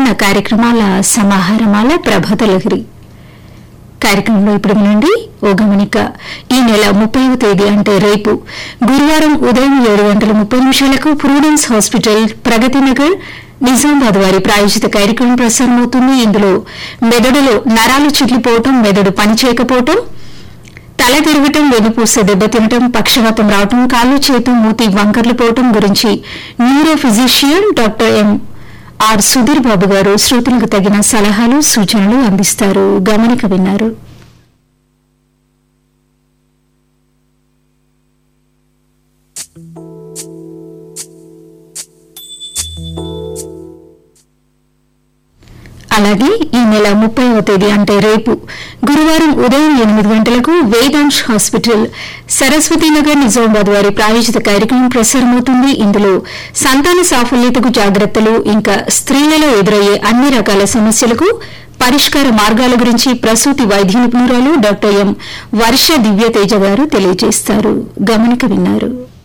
విభిన్న కార్యక్రమాల సమాహారమాల ప్రభాత లహరి కార్యక్రమంలో ఇప్పుడు వినండి ఓ గమనిక ఈ నెల ముప్పైవ తేదీ అంటే రేపు గురువారం ఉదయం ఏడు గంటల ముప్పై నిమిషాలకు ప్రూడెన్స్ హాస్పిటల్ ప్రగతి నగర్ నిజామాబాద్ వారి ప్రాయోజిత కార్యక్రమం ప్రసారమవుతుంది ఇందులో మెదడులో నరాలు చిట్లిపోవటం మెదడు పనిచేయకపోవటం తల తిరగటం వెనుపూస దెబ్బతినటం పక్షవాతం రావటం కాళ్ళు చేతు మూతి వంకర్లు పోవటం గురించి neuro physician doctor M R Sudheer Babu garu శ్రోతలకు తగిన సలహాలు సూచనలు అందిస్తారు గమనిక విన్నారు అలాగే ఈ నెల ముప్పైవ తేదీ అంటే రేపు గురువారం ఉదయం ఎనిమిది గంటలకు వేదాంశ్ హాస్పిటల్ సరస్వతీనగర్ నిజామాబాద్ వారి ప్రాయోజిత కార్యక్రమం ప్రసారమవుతుంది ఇందులో సంతాన సాఫల్యతకు జాగ్రత్తలు ఇంకా స్త్రీలలో ఎదురయ్యే అన్ని రకాల సమస్యలకు పరిష్కార మార్గాల గురించి ప్రసూతి వైద్య నిపుణురాలు డాక్టర్ ఎం వర్ష దివ్యతేజ గారు తెలియజేస్తారు గమనిక విన్నారు